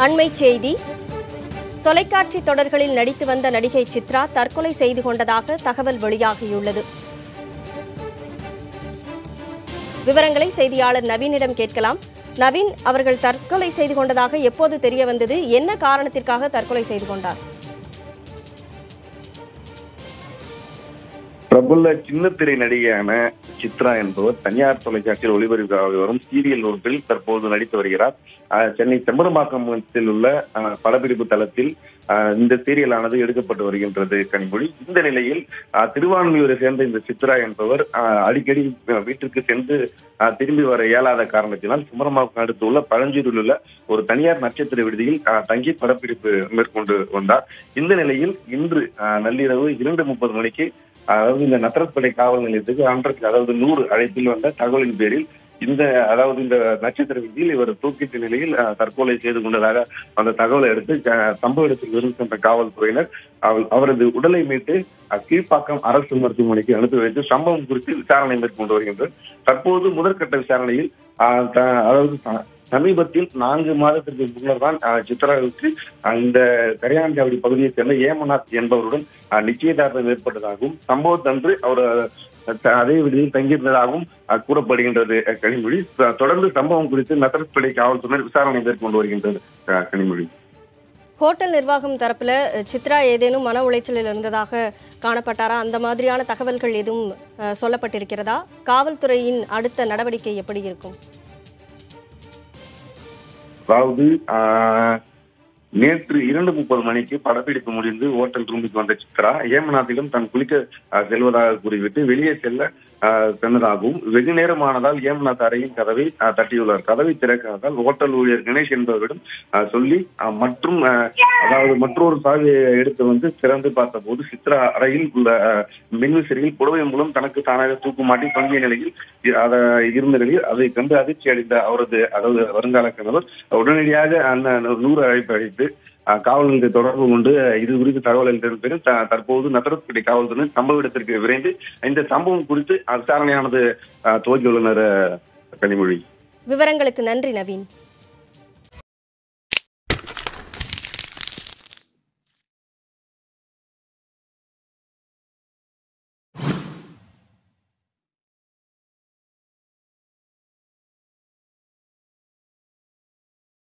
அண்மை செய்தி தொலைக்காட்சி தொடர்களில் நடித்து வந்த நடிகை சித்ரா தற்கொலை செய்து கொண்டதாக தகவல் வெளியாகியுள்ளது விவரங்களை செய்தியாளர் நவீனிடம் கேட்கலாம் நவீன் அவர்கள் தற்கொலை செய்து கொண்டதாக எப்போது தெரிய வந்தது என்ன காரணத்திற்காக தற்கொலை செய்து கொண்டார் பிரபல சின்னத்திரை நடிகையான சித்ரா என்பவர் தனியார் தொலைக்காட்சியில் ஒளிபரப்பாக வரும் சீரியல் ஒன்றில் தற்போது நடித்து வருகிறார் அஹ், சென்னை செம்பரம்பாக்கத்தில் உள்ள அஹ், படப்பிடிப்பு தளத்தில் அஹ், இந்த சீரியலானது எடுக்கப்பட்டு வருகின்றது கனிமொழி இந்த நிலையில் அஹ், திருவான்மியூரை சேர்ந்த இந்த சித்ரா என்பவர் அஹ், அடிக்கடி அஹ், வீட்டிற்கு சென்று அஹ், திரும்பி வர இயலாத காரணத்தினால் செம்பரம்பாக்கம் அடுத்து உள்ள பழஞ்சூரில் உள்ள ஒரு தனியார் நட்சத்திர விடுதியில் அஹ், தங்கி படப்பிடிப்பு மேற்கொண்டு வந்தார் இந்த நிலையில் இன்று அஹ், நள்ளிரவு இரண்டு முப்பது மணிக்கு அதாவது இந்த நத்தரப்படை காவல் நிலையத்துக்கு அன்றைக்கு அதாவது நூறு அழைப்பில் வந்த தகவலின் பேரில் இந்த அதாவது இந்த நட்சத்திர விதியில் இவர் தூக்கிட்ட நிலையில் அஹ், தற்கொலை செய்து கொண்டதாக அந்த தகவலை எடுத்து அஹ், சம்பவ இடத்தில் இருந்து சென்ற காவல்துறையினர் அவ- அவரது உடலை மீட்டு அஹ், கீழ்ப்பாக்கம் அரசு மருத்துவமனைக்கு அனுப்பி வைத்து சம்பவம் குறித்து விசாரணை மேற்கொண்டு வருகின்றனர் தற்போது முதற்கட்ட விசாரணையில் அஹ், த- அதாவது ச- சமீபத்தில் நான்கு மாதத்திற்கு முன்னர் தான் அஹ், சித்ராவுக்கு அஹ், இந்த கரையாஞ்சாவடி பகுதியைச் சேர்ந்த ஏமநாத் என்பவருடன் அஹ், நிச்சயதார்த்தம் ஏற்பட்டதாகவும் சம்பவத்தன்று அவர் அஹ், அதே விடுதியில் தங்கியிருந்ததாகவும் அஹ், கூறப்படுகின்றது அஹ், கனிமொழி த- தொடர்ந்து சம்பவம் குறித்து நத்தரப்படை காவல்துறையினர் விசாரணை மேற்கொண்டு வருகின்றது அஹ், கனிமொழி ஹோட்டல் நிர்வாகம் தரப்புல அஹ், சித்ரா ஏதேனும் மன உளைச்சலில் இருந்ததாக காணப்பட்டாரா அந்த மாதிரியான தகவல்கள் எதுவும் அஹ், சொல்லப்பட்டிருக்கிறதா காவல்துறையின் அடுத்த நடவடிக்கை எப்படி இருக்கும் அதாவது ஆஹ், நேற்று இரண்டு முப்பது மணிக்கு படப்பிடிப்பு முடிந்து ஹோட்டல் ரூமுக்கு வந்த சித்ரா ஏமநாத்திடம் தான் குளிக்க ஆஹ், செல்வதாக கூறிவிட்டு வெளியே செல்ல ஆஹ், சென்றதாகவும் வெகு நேரமானதால் ஏமநாத் அறையின் கதவை ஆஹ், தட்டியுள்ளார் கதவை திறக்காததால் ஹோட்டல் ஊழியர் கணேஷ் என்பவரிடம் ஆஹ், சொல்லி ஆஹ், மற்றும் ஆஹ், அதாவது மற்றொரு சாவியை எடுத்து வந்து திறந்து பார்த்தபோது சித்ரா அறையில் உள்ள ஆஹ், மின்விசிறியில் புடவை மூலம் தனக்கு தானாக தூக்கு மாட்டி தொங்கிய நிலையில் இ- அத இருந்த நிலையில் அதை கண்டு அதிர்ச்சி அடைந்த அவரது அதாவது வருங்கால கணவர் உடனடியாக அந்த நூறு அழைப்பு அழைத்து அஹ், காவல் நிலையத்தை தொடர்பு கொண்டு அஹ், இது குறித்து தகவல் அளித்த பிறகு த- தற்போது நத்தரப்பேட்டை காவல்துறை சம்பவ இடத்திற்கு விரைந்து இந்த சம்பவம் குறித்து அஹ், விசாரணையானது அஹ், துவக்கியுள்ளனர் அஹ், கனிமொழி விவரங்களுக்கு நன்றி நவீன்